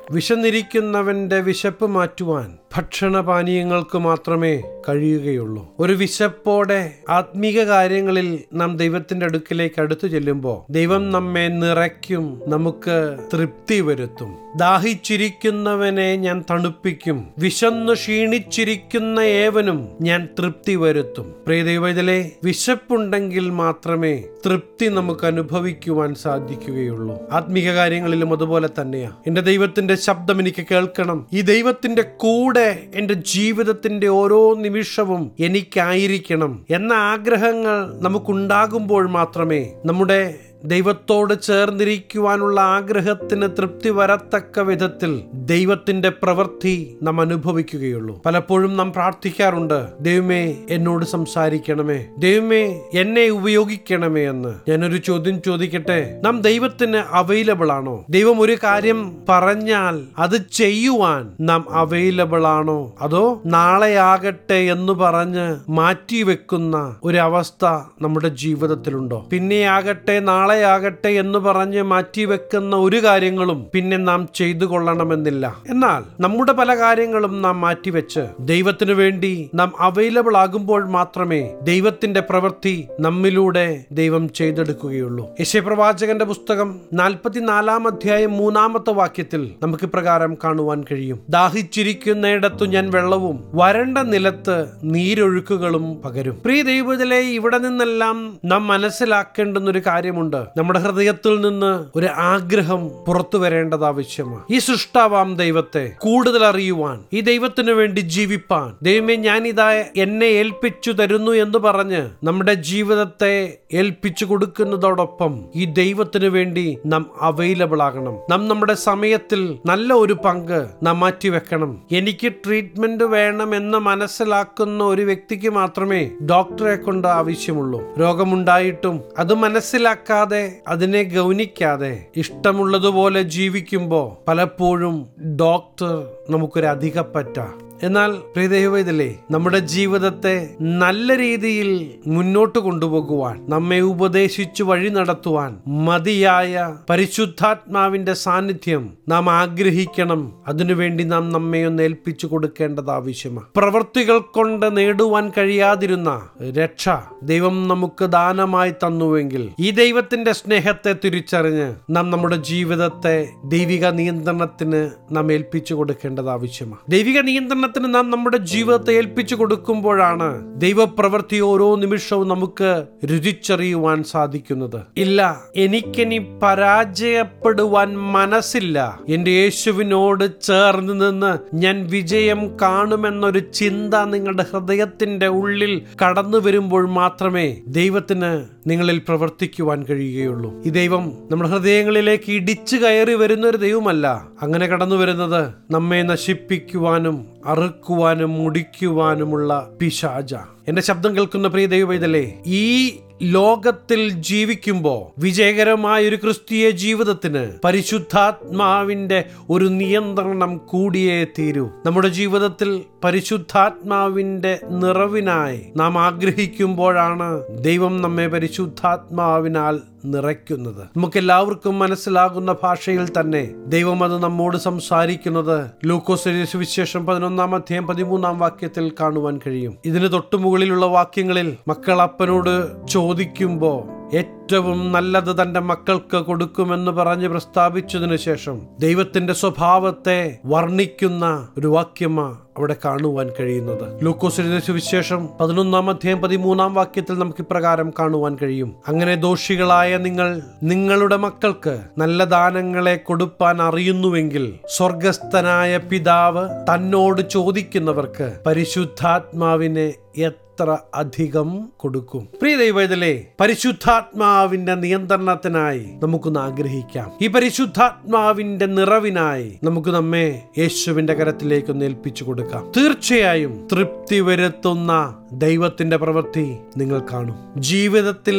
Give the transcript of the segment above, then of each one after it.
വിശന്നിരിക്കുന്നവന്റെ വിശപ്പ് മാറ്റുവാൻ ഭക്ഷണപാനീയങ്ങൾക്ക് മാത്രമേ കഴിയുകയുള്ളൂ ഒരു വിശപ്പോടെ ആത്മീക കാര്യങ്ങളിൽ നാം ദൈവത്തിന്റെ അടുക്കിലേക്ക് അടുത്തു ചെല്ലുമ്പോൾ ദൈവം നമ്മെ നിറയ്ക്കും നമുക്ക് തൃപ്തി വരുത്തും ദാഹിച്ചിരിക്കുന്നവനെ ഞാൻ തണുപ്പിക്കും വിശന്നു ക്ഷീണിച്ചിരിക്കുന്ന ഏവനും ഞാൻ തൃപ്തി വരുത്തും പ്രിയ ദൈവത്തിലെ വിശപ്പുണ്ടെങ്കിൽ മാത്രമേ തൃപ്തി നമുക്ക് അനുഭവിക്കുവാൻ സാധിക്കുകയുള്ളൂ ആത്മീക കാര്യങ്ങളിലും അതുപോലെ തന്നെയാ എന്റെ ദൈവത്തിന്റെ ശബ്ദം എനിക്ക് കേൾക്കണം ഈ ദൈവത്തിന്റെ കൂടെ എന്റെ ജീവിതത്തിന്റെ ഓരോ നിമിഷവും എനിക്കായിരിക്കണം എന്ന ആഗ്രഹങ്ങൾ നമുക്കുണ്ടാകുമ്പോൾ മാത്രമേ നമ്മുടെ ദൈവത്തോട് ചേർന്നിരിക്കുവാനുള്ള ആഗ്രഹത്തിന് തൃപ്തി വരത്തക്ക വിധത്തിൽ ദൈവത്തിന്റെ പ്രവൃത്തി നാം അനുഭവിക്കുകയുള്ളൂ പലപ്പോഴും നാം പ്രാർത്ഥിക്കാറുണ്ട് ദൈവമേ എന്നോട് സംസാരിക്കണമേ ദൈവമേ എന്നെ ഉപയോഗിക്കണമേ എന്ന് ഞാനൊരു ചോദ്യം ചോദിക്കട്ടെ നാം ദൈവത്തിന് അവൈലബിൾ ആണോ ദൈവം ഒരു കാര്യം പറഞ്ഞാൽ അത് ചെയ്യുവാൻ നാം അവൈലബിൾ ആണോ അതോ നാളെയാകട്ടെ എന്ന് പറഞ്ഞ് മാറ്റിവെക്കുന്ന ഒരു അവസ്ഥ നമ്മുടെ ജീവിതത്തിലുണ്ടോ പിന്നെയാകട്ടെ നാളെയാകട്ടെ എന്ന് പറഞ്ഞ് മാറ്റിവെക്കുന്ന ഒരു കാര്യങ്ങളും പിന്നെ നാം ചെയ്തു കൊള്ളണമെന്നില്ല എന്നാൽ നമ്മുടെ പല കാര്യങ്ങളും നാം മാറ്റിവെച്ച് ദൈവത്തിനു വേണ്ടി നാം അവൈലബിൾ ആകുമ്പോൾ മാത്രമേ ദൈവത്തിന്റെ പ്രവൃത്തി നമ്മിലൂടെ ദൈവം ചെയ്തെടുക്കുകയുള്ളൂ യശയപ്രവാചകന്റെ പുസ്തകം നാൽപ്പത്തിനാലാം അധ്യായം മൂന്നാമത്തെ വാക്യത്തിൽ നമുക്ക് പ്രകാരം കാണുവാൻ കഴിയും ദാഹിച്ചിരിക്കുന്നിടത്തു ഞാൻ വെള്ളവും വരണ്ട നിലത്ത് നീരൊഴുക്കുകളും പകരും പ്രിയ ദൈവത്തിലെ ഇവിടെ നിന്നെല്ലാം നാം മനസ്സിലാക്കേണ്ടുന്ന ഒരു കാര്യമുണ്ട് നമ്മുടെ ഹൃദയത്തിൽ നിന്ന് ഒരു ആഗ്രഹം പുറത്തു വരേണ്ടത് ആവശ്യമാണ് ഈ സൃഷ്ടാവാം ദൈവത്തെ കൂടുതൽ അറിയുവാൻ ഈ ദൈവത്തിനു വേണ്ടി ജീവിപ്പാൻ ദൈവമേ ഞാൻ ഇതാ എന്നെ ഏൽപ്പിച്ചു തരുന്നു എന്ന് പറഞ്ഞ് നമ്മുടെ ജീവിതത്തെ ഏൽപ്പിച്ചു കൊടുക്കുന്നതോടൊപ്പം ഈ ദൈവത്തിനു വേണ്ടി നാം അവൈലബിൾ ആകണം നാം നമ്മുടെ സമയത്തിൽ നല്ല ഒരു പങ്ക് നാം മാറ്റിവെക്കണം എനിക്ക് ട്രീറ്റ്മെന്റ് വേണം എന്ന് മനസ്സിലാക്കുന്ന ഒരു വ്യക്തിക്ക് മാത്രമേ ഡോക്ടറെ കൊണ്ട് ആവശ്യമുള്ളൂ രോഗമുണ്ടായിട്ടും അത് മനസ്സിലാക്കാതെ അതിനെ ഗൗനിക്കാതെ ഇഷ്ടമുള്ളതുപോലെ ജീവിക്കുമ്പോൾ പലപ്പോഴും ഡോക്ടർ നമുക്കൊരു അധികപ്പറ്റ എന്നാൽ പ്രിയദൈവത്തിലെ നമ്മുടെ ജീവിതത്തെ നല്ല രീതിയിൽ മുന്നോട്ട് കൊണ്ടുപോകുവാൻ നമ്മെ ഉപദേശിച്ചു വഴി നടത്തുവാൻ മതിയായ പരിശുദ്ധാത്മാവിന്റെ സാന്നിധ്യം നാം ആഗ്രഹിക്കണം അതിനുവേണ്ടി നാം നമ്മെ ഒന്ന് ഏൽപ്പിച്ചു കൊടുക്കേണ്ടത് ആവശ്യമാണ് പ്രവൃത്തികൾ കൊണ്ട് നേടുവാൻ കഴിയാതിരുന്ന രക്ഷ ദൈവം നമുക്ക് ദാനമായി തന്നുവെങ്കിൽ ഈ ദൈവത്തിന്റെ സ്നേഹത്തെ തിരിച്ചറിഞ്ഞ് നാം നമ്മുടെ ജീവിതത്തെ ദൈവിക നിയന്ത്രണത്തിന് നാം ഏൽപ്പിച്ചു കൊടുക്കേണ്ടത് ആവശ്യമാണ് ദൈവിക നിയന്ത്രണത്തിന് നാം നമ്മുടെ ജീവിതത്തെ ഏൽപ്പിച്ചു കൊടുക്കുമ്പോഴാണ് ദൈവപ്രവൃത്തി ഓരോ നിമിഷവും നമുക്ക് രുചിച്ചറിയുവാൻ സാധിക്കുന്നത് ഇല്ല എനിക്കിനി പരാജയപ്പെടുവാൻ മനസ്സില്ല എന്റെ യേശുവിനോട് ചേർന്ന് നിന്ന് ഞാൻ വിജയം കാണുമെന്നൊരു ചിന്ത നിങ്ങളുടെ ഹൃദയത്തിന്റെ ഉള്ളിൽ കടന്നു വരുമ്പോൾ മാത്രമേ ദൈവത്തിന് നിങ്ങളിൽ പ്രവർത്തിക്കുവാൻ കഴിയുകയുള്ളൂ ഈ ദൈവം നമ്മുടെ ഹൃദയങ്ങളിലേക്ക് ഇടിച്ചു കയറി വരുന്ന ഒരു ദൈവമല്ല അങ്ങനെ കടന്നു വരുന്നത് നമ്മെ നശിപ്പിക്കുവാനും അറുക്കുവാനും മുടിക്കുവാനുമുള്ള പിശാജ എന്റെ ശബ്ദം കേൾക്കുന്ന പ്രിയ ദൈവവൈതലേ ഈ ലോകത്തിൽ ജീവിക്കുമ്പോൾ വിജയകരമായ ഒരു ക്രിസ്തീയ ജീവിതത്തിന് പരിശുദ്ധാത്മാവിന്റെ ഒരു നിയന്ത്രണം കൂടിയേ തീരൂ നമ്മുടെ ജീവിതത്തിൽ പരിശുദ്ധാത്മാവിന്റെ നിറവിനായി നാം ആഗ്രഹിക്കുമ്പോഴാണ് ദൈവം നമ്മെ പരിശുദ്ധാത്മാവിനാൽ നിറയ്ക്കുന്നത് നമുക്ക് എല്ലാവർക്കും മനസ്സിലാകുന്ന ഭാഷയിൽ തന്നെ ദൈവം അത് നമ്മോട് സംസാരിക്കുന്നത് ലൂക്കോസ് സുവിശേഷം പതിനൊന്നാം അധ്യായം പതിമൂന്നാം വാക്യത്തിൽ കാണുവാൻ കഴിയും ഇതിന് തൊട്ടുമുകളിലുള്ള വാക്യങ്ങളിൽ മക്കൾ അപ്പനോട് ചോദിക്കുമ്പോ ഏറ്റവും നല്ലത് തന്റെ മക്കൾക്ക് കൊടുക്കുമെന്ന് പറഞ്ഞ് പ്രസ്താവിച്ചതിനു ശേഷം ദൈവത്തിന്റെ സ്വഭാവത്തെ വർണ്ണിക്കുന്ന ഒരു വാക്യമാ അവിടെ കാണുവാൻ കഴിയുന്നത് ലൂക്കോസിന്റെ സുവിശേഷം പതിനൊന്നാം അധ്യായം പതിമൂന്നാം വാക്യത്തിൽ നമുക്ക് ഇപ്രകാരം കാണുവാൻ കഴിയും അങ്ങനെ ദോഷികളായ നിങ്ങൾ നിങ്ങളുടെ മക്കൾക്ക് നല്ല ദാനങ്ങളെ കൊടുപ്പാൻ അറിയുന്നുവെങ്കിൽ സ്വർഗസ്ഥനായ പിതാവ് തന്നോട് ചോദിക്കുന്നവർക്ക് പരിശുദ്ധാത്മാവിനെ എത്ര അധികം കൊടുക്കും പ്രിയ ദൈവത്തിലെ പരിശുദ്ധാത്മാവിന്റെ നിയന്ത്രണത്തിനായി നമുക്കൊന്ന് ആഗ്രഹിക്കാം ഈ പരിശുദ്ധാത്മാവിന്റെ നിറവിനായി നമുക്ക് നമ്മെ യേശുവിന്റെ കരത്തിലേക്ക് ഒന്ന് ഏൽപ്പിച്ചു കൊടുക്കാം തീർച്ചയായും തൃപ്തി വരുത്തുന്ന ദൈവത്തിന്റെ പ്രവൃത്തി നിങ്ങൾ കാണും ജീവിതത്തിലെ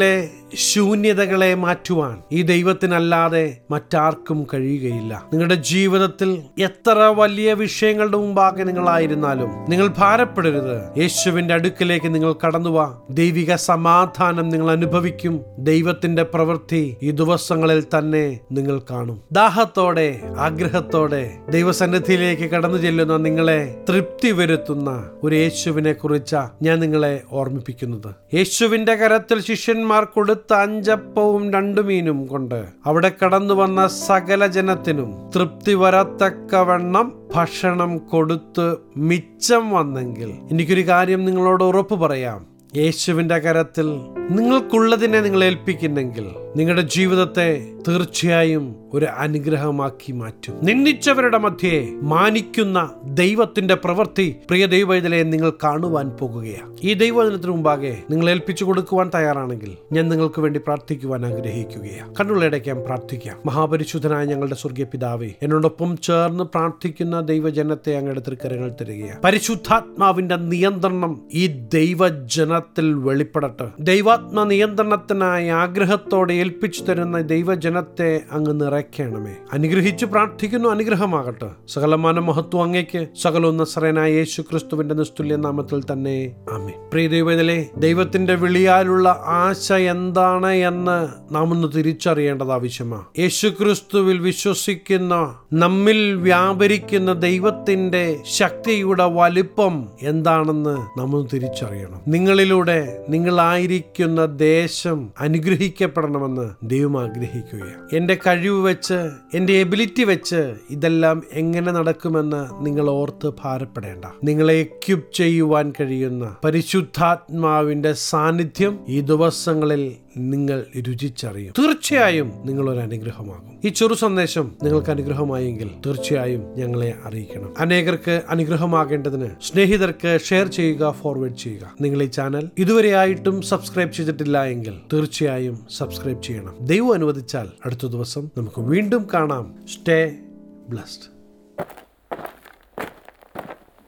ശൂന്യതകളെ മാറ്റുവാൻ ഈ ദൈവത്തിനല്ലാതെ മറ്റാർക്കും കഴിയുകയില്ല നിങ്ങളുടെ ജീവിതത്തിൽ എത്ര വലിയ വിഷയങ്ങളുടെ മുമ്പാകെ നിങ്ങളായിരുന്നാലും നിങ്ങൾ ഭാരപ്പെടരുത് യേശുവിന്റെ അടുക്കിലേക്ക് നിങ്ങൾ കടന്നുവാ ദൈവിക സമാധാനം നിങ്ങൾ അനുഭവിക്കും ദൈവത്തിന്റെ പ്രവൃത്തി ഈ ദിവസങ്ങളിൽ തന്നെ നിങ്ങൾ കാണും ദാഹത്തോടെ ആഗ്രഹത്തോടെ ദൈവസന്നിധിയിലേക്ക് കടന്നു ചെല്ലുന്ന നിങ്ങളെ തൃപ്തി വരുത്തുന്ന ഒരു യേശുവിനെ കുറിച്ച ഞാൻ നിങ്ങളെ ഓർമ്മിപ്പിക്കുന്നത് യേശുവിന്റെ കരത്തിൽ ശിഷ്യന്മാർ കൊടുത്ത അഞ്ചപ്പവും രണ്ടു മീനും കൊണ്ട് അവിടെ കടന്നു വന്ന സകല ജനത്തിനും തൃപ്തി വരത്തക്കവണ്ണം ഭക്ഷണം കൊടുത്ത് മിച്ചം വന്നെങ്കിൽ എനിക്കൊരു കാര്യം നിങ്ങളോട് ഉറപ്പ് പറയാം യേശുവിന്റെ കരത്തിൽ നിങ്ങൾക്കുള്ളതിനെ നിങ്ങൾ ഏൽപ്പിക്കുന്നെങ്കിൽ നിങ്ങളുടെ ജീവിതത്തെ തീർച്ചയായും ഒരു അനുഗ്രഹമാക്കി മാറ്റും നിന്ദിച്ചവരുടെ മധ്യേ മാനിക്കുന്ന ദൈവത്തിന്റെ പ്രവൃത്തി പ്രിയ ദൈവത്തിലെ നിങ്ങൾ കാണുവാൻ പോകുകയാണ് ഈ ദൈവദിനത്തിന് മുമ്പാകെ നിങ്ങൾ ഏൽപ്പിച്ചു കൊടുക്കുവാൻ തയ്യാറാണെങ്കിൽ ഞാൻ നിങ്ങൾക്ക് വേണ്ടി പ്രാർത്ഥിക്കുവാൻ ആഗ്രഹിക്കുകയാണ് കണ്ണുള്ളടയ്ക്കാൻ പ്രാർത്ഥിക്കാം മഹാപരിശുദ്ധനായ ഞങ്ങളുടെ സ്വർഗീയ പിതാവേ എന്നോടൊപ്പം ചേർന്ന് പ്രാർത്ഥിക്കുന്ന ദൈവജനത്തെ അങ്ങയുടെ തൃക്കരങ്ങൾ തരികയാണ് പരിശുദ്ധാത്മാവിന്റെ നിയന്ത്രണം ഈ ദൈവജനത്തിൽ വെളിപ്പെടട്ടെ ദൈവാത്മ നിയന്ത്രണത്തിനായി ആഗ്രഹത്തോടെ ഏൽപ്പിച്ചു തരുന്ന ദൈവജനത്തെ അങ്ങ് നിറയ്ക്കണമേ അനുഗ്രഹിച്ചു പ്രാർത്ഥിക്കുന്നു അനുഗ്രഹമാകട്ടെ സകലമാന മഹത്വം അങ്ങേക്ക് സകലവും നസറനായ യേശു ക്രിസ്തുവിന്റെ നിസ്തുല്യ നാമത്തിൽ തന്നെ ആമേ പ്രിയ ദൈവത്തിലെ ദൈവത്തിന്റെ വിളിയാലുള്ള ആശ എന്താണ് എന്ന് നാം ഒന്ന് തിരിച്ചറിയേണ്ടത് ആവശ്യമാണ് യേശു ക്രിസ്തുവിൽ വിശ്വസിക്കുന്ന നമ്മിൽ വ്യാപരിക്കുന്ന ദൈവത്തിന്റെ ശക്തിയുടെ വലിപ്പം എന്താണെന്ന് നാം ഒന്ന് തിരിച്ചറിയണം നിങ്ങളിലൂടെ നിങ്ങളായിരിക്കുന്ന ദേശം അനുഗ്രഹിക്കപ്പെടണമെന്ന് ദൈവം ആഗ്രഹിക്കുകയാണ് എൻ്റെ കഴിവ് വെച്ച് എൻ്റെ എബിലിറ്റി വെച്ച് ഇതെല്ലാം എങ്ങനെ നടക്കുമെന്ന് നിങ്ങൾ ഓർത്ത് ഭാരപ്പെടേണ്ട നിങ്ങളെ എക്യുപ്പ് ചെയ്യുവാൻ കഴിയുന്ന പരിശുദ്ധാത്മാവിന്റെ സാന്നിധ്യം ഈ ദിവസങ്ങളിൽ നിങ്ങൾ രുചിച്ചറിയും തീർച്ചയായും നിങ്ങൾ ഒരു അനുഗ്രഹമാകും ഈ ചെറു സന്ദേശം നിങ്ങൾക്ക് അനുഗ്രഹമായെങ്കിൽ തീർച്ചയായും ഞങ്ങളെ അറിയിക്കണം അനേകർക്ക് അനുഗ്രഹമാകേണ്ടതിന് സ്നേഹിതർക്ക് ഷെയർ ചെയ്യുക ഫോർവേഡ് ചെയ്യുക നിങ്ങൾ ഈ ചാനൽ ഇതുവരെയായിട്ടും സബ്സ്ക്രൈബ് ചെയ്തിട്ടില്ല എങ്കിൽ തീർച്ചയായും സബ്സ്ക്രൈബ് ചെയ്യണം ദൈവം അനുവദിച്ചാൽ അടുത്ത ദിവസം നമുക്ക് വീണ്ടും കാണാം സ്റ്റേ ബ്ലസ്ഡ്